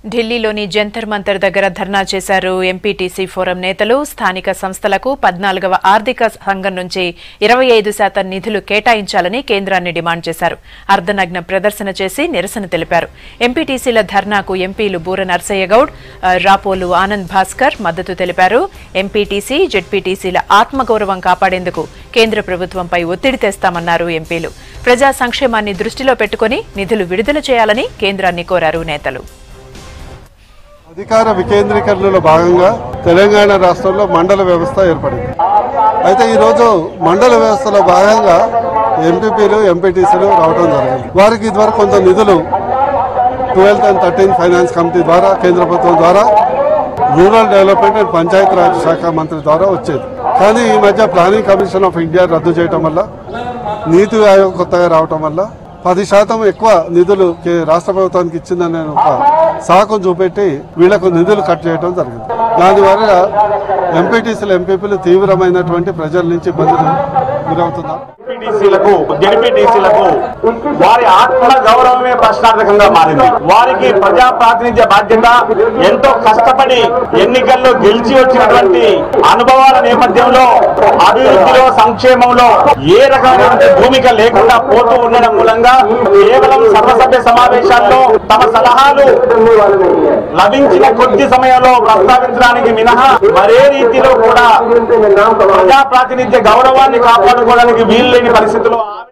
ఢిల్లీలోని జంతర్ మంతర్ దగ్గర ధర్నా చేశారు ఎంపీటీసీ ఫోరం నేతలు స్థానిక సంస్థలకు పద్నాలుగవ ఆర్థిక సంఘం నుంచి ఇరవై ఐదు శాతం నిధులు కేటాయించాలని కేంద్రాన్ని డిమాండ్ చేశారు అర్ధనగ్న ప్రదర్శన చేసి నిరసన తెలిపారు ఎంపీటీసీల ధర్నాకు ఎంపీలు బూర నర్సయ్య గౌడ్ ఆ, రాపోలు ఆనంద్ భాస్కర్ మద్దతు తెలిపారు ఎంపీటీసీ జెడ్పీటీసీల ఆత్మగౌరవం కాపాడేందుకు కేంద్ర ప్రభుత్వంపై ఒత్తిడి తెస్తామన్నారు ఎంపీలు ప్రజా సంక్షేమాన్ని దృష్టిలో పెట్టుకుని నిధులు విడుదల చేయాలని కేంద్రాన్ని కోరారు నేతలు అధికార వికేంద్రీకరణలో భాగంగా తెలంగాణ రాష్ట్రంలో మండల వ్యవస్థ ఏర్పడింది అయితే ఈరోజు మండల వ్యవస్థలో భాగంగా ఎంపీపీలు ఎంపీటీసీలు రావడం జరిగింది వారికి ఇదివరకు కొంత నిధులు twelfth and thirteenth finance committee ద్వారా కేంద్ర ప్రభుత్వం ద్వారా rural development and Panchayati Raj శాఖ మంత్రి ద్వారా వచ్చేది కానీ ఈ మధ్య ప్లానింగ్ కమిషన్ ఆఫ్ ఇండియా రద్దు చేయడం వల్ల నీతి ఆయోగ్ కొత్తగా రావటం వల్ల పది శాతం ఎక్కువ నిధులు కే- రాష్ట్ర ప్రభుత్వానికి ఇచ్చిందనే ఒక సాకు చూపెట్టి వీళ్లకు నిధులు కట్ చేయడం జరిగింది దానివల్ల ఎంపీటీసీలు ఎంపీపీలు తీవ్రమైనటువంటి ప్రజల నుంచి ఇబ్బందులు గురవుతున్నారు ఎంపీటీసీలకు జెడ్పీటీసీలకు వారి ఆత్మ గౌరవమే ప్రశ్నార్థకంగా మారింది వారికి ప్రజా ప్రాతినిధ్య బాధ్యత ఎంతో కష్టపడి ఎన్నికల్లో గెలిచి వచ్చినటువంటి అనుభవాల నేపథ్యంలో అభివృద్ధిలో సంక్షేమంలో ఏ రకమైనటువంటి భూమిక లేకుండా పోతూ ఉండడం మూలంగా కేవలం సర్వసభ్య సమావేశాల్లో తమ సలహాలు లభించిన కొద్ది సమయంలో ప్రస్తావించడానికి మినహా మరే రీతిలో కూడా ప్రజా ప్రాతినిధ్య గౌరవాన్ని కాపాడుకోవడానికి వీలు లేని పరిస్థితుల్లో